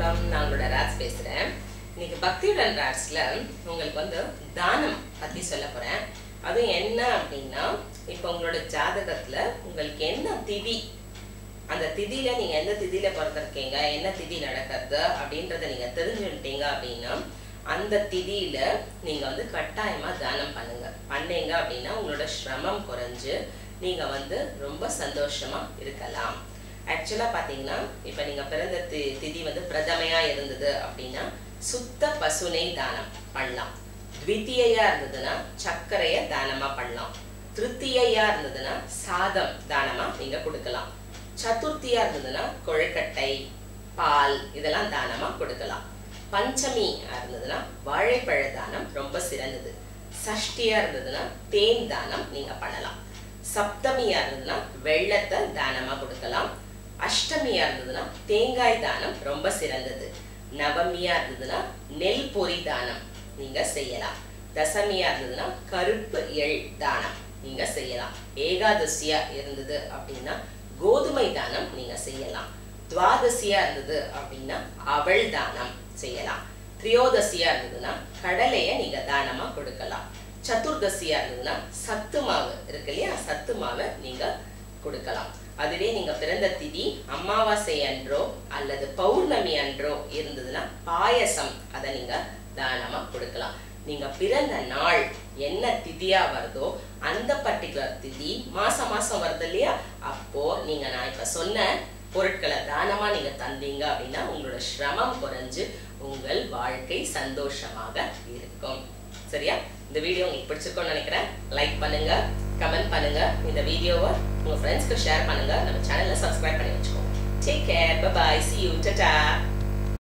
வணக்கம் நான் உங்களோட ராஜ் பேசுகிறேன் இன்னைக்கு பக்தியுடன் ராஜ்ல உங்களுக்கு வந்து தானம் பற்றி சொல்ல போகிறேன் அதுவும் என்ன அப்படின்னா இப்போ உங்களோட ஜாதகத்தில் உங்களுக்கு என்ன திதி அந்த திதியில நீங்க எந்த திதியில பிறந்திருக்கீங்க என்ன திதி நடக்கிறது அப்படின்றத நீங்க தெரிஞ்சுட்டீங்க அப்படின்னா அந்த திதியில நீங்க வந்து கட்டாயமா தானம் பண்ணுங்க பண்ணீங்க அப்படின்னா உங்களோட சிரமம் குறைஞ்சு நீங்க வந்து ரொம்ப சந்தோஷமா இருக்கலாம் ஆக்சுவலா பாத்தீங்கன்னா இப்ப நீங்க பிறந்த தி திதி வந்து பிரதமையா இருந்தது அப்படின்னா சுத்த பசுனை தானம் பண்ணலாம் த்விତୀயா இருந்ததுன்னா சர்க்கரைய தானமா பண்ணலாம் திருத்தியா இருந்ததுன்னா சாதம் தானமா நீங்க கொடுக்கலாம் சதுர்த்தியா இருந்ததுன்னா கொழுக்கட்டை பால் இதெல்லாம் தானமா கொடுக்கலாம் பஞ்சமி இருந்ததுன்னா வாழைப்பழ தானம் ரொம்ப சிறந்தது சஷ்டியா இருந்ததுன்னா தேன் தானம் நீங்க பண்ணலாம் சப்தமியா இருந்ததுன்னா வெள்ளத்தை தானமா கொடுக்கலாம் அஷ்டமியா இருந்ததுன்னா தேங்காய் தானம் ரொம்ப சிறந்தது நவமியா இருந்ததுன்னா நெல் பொரி தானம் நீங்க செய்யலாம் தசமியா இருந்ததுன்னா கருப்பு எள் தானம் நீங்க செய்யலாம் ஏகாதசியா இருந்தது அப்படின்னா கோதுமை தானம் நீங்க செய்யலாம் துவாதசியா இருந்தது அப்படின்னா அவள் தானம் செய்யலாம் திரியோதசியா இருந்ததுன்னா கடலைய நீங்க தானமா கொடுக்கலாம் சதுர்தசியா இருந்ததுன்னா சத்து மாவு இருக்கு இல்லையா சத்து மாவை நீங்க கொடுக்கலாம் அதுவே நீங்க பிறந்த திதி அமாவாசை அன்றோ அல்லது பௌர்ணமி அன்றோ இருந்ததுன்னா பாயசம் அதை நீங்க தானமா கொடுக்கலாம் நீங்க பிறந்த நாள் என்ன திதியா வருதோ அந்த பர்டிகுலர் திதி மாசம் மாசம் வருது இல்லையா அப்போ நீங்க நான் இப்ப சொன்ன பொருட்களை தானமா நீங்க தந்தீங்க அப்படின்னா உங்களோட சிரமம் குறைஞ்சு உங்கள் வாழ்க்கை சந்தோஷமாக இருக்கும் சரியா இந்த வீடியோ உங்களுக்கு பிடிச்சிருக்கும்னு நினைக்கிறேன் லைக் பண்ணுங்க கமெண்ட் பண்ணுங்க இந்த வீடியோவை உங்க ஃப்ரெண்ட்ஸ்க்கு ஷேர் பண்ணுங்க நம்ம சேனலை சப்ஸ்கிரைப் பண்ணி வச்சுக்கோங்க take care bye see you ta-ta